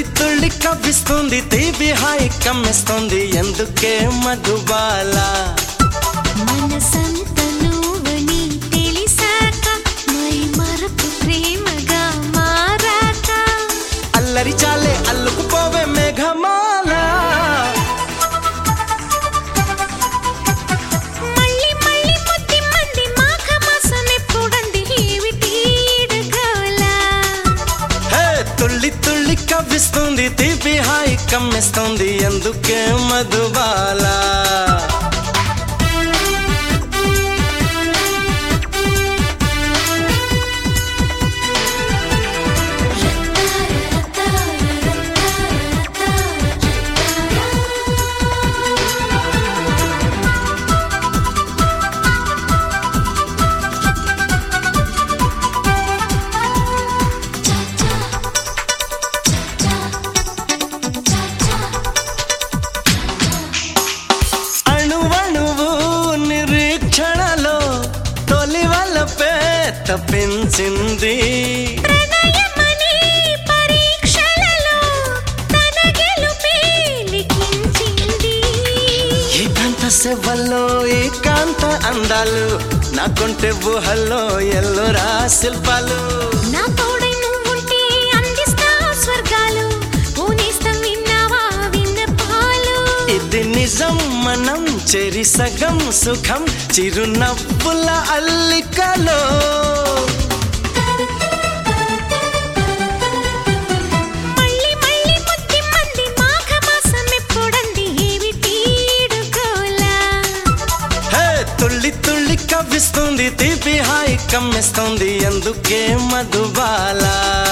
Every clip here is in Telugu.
తుళ్ళి తుళ్ళి కవ్విస్తుంది తీపి హాయి కమ్మిస్తుంది ఎందుకే మధుబాల మనసంత నువ్వని తెలిసాక మై మరపు ప్రేమగా మారాక అల్లరి చాలే అల్లుకుపోవే మేఘమాల మళ్ళీ మళ్ళీ ముద్ది మంది మాఘ మాసం ఎప్పుడంది ఏమిటి ఈడుగోల హే తుళ్ళి తుళ్ళి కవ్విస్తుంది తీపి హాయి కమ్మిస్తుంది ఎందుకే మధుబాల అణువణువు నిరీక్షణలో తొలి వలపే తప్పించింది ప్రణయమనే పరీక్షలలో తన గెలుపే లిఖించింది ఏకాంత సెవ్వల్లో ఏకాంత అందాలు నాకుంటే ఊహల్లో ఎల్లోరా శిల్పాలు నా తోడై నువ్వుంటే అందిస్తా స్వర్గాలు పూనేస్తం విన్నావా విన్న పాలు ఇది నిజం మనం చెరి సగం సుఖం చిరునవ్వుల అల్లికలో మళ్ళీ మళ్ళీ ముద్ది మంది మాఘ మాసం ఎప్పుడంది ఏమిటి ఈడుగోల హే తుళ్ళి తుళ్ళి కవ్విస్తుంది తీపి హాయి కమ్మిస్తుంది ఎందుకే మధుబాల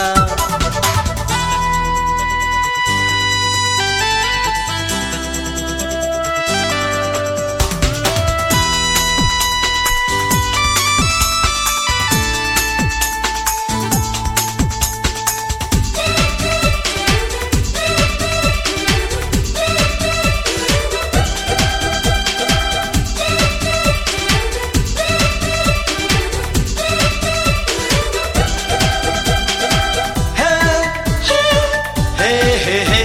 హే హే హే హే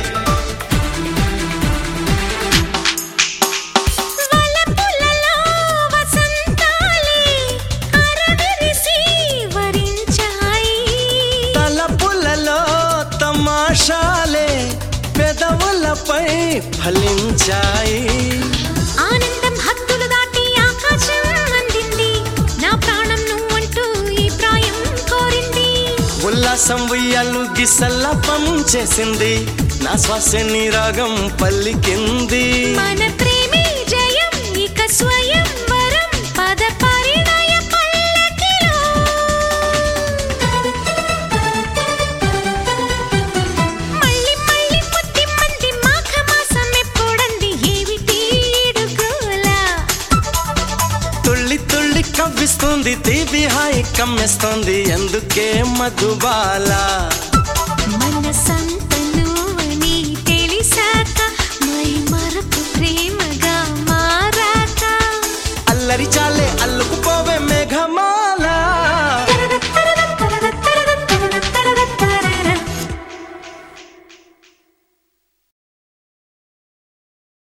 వలపులలో వసంతాలే అరవిరిసి వరించాయి తలపులలో తమాషాలే పెదవులపై ఫలించాయి ఆనందం హద్దులు దాటి ఆకాశం అందింది నా ప్రాణం నువ్వంటూ ఈ ప్రాయం కోరింది ఉల్లాసం ఉయ్యాలు గిసల్లపం చేసింది నా శ్వాస నిరాగం పల్లికింది మన ప్రేమే జయం ఇక స్వయం వరం పద పరిణయ పల్లకిలో మళ్ళీ మళ్ళీ ముద్ది మంది మాఘ మాసం ఎప్పుడంది ఏమిటి ఈడుగోల తుళ్ళి తుళ్ళి కవ్విస్తుంది తీపి హాయి కమ్మిస్తుంది ఎందుకే మధుబాల మనసం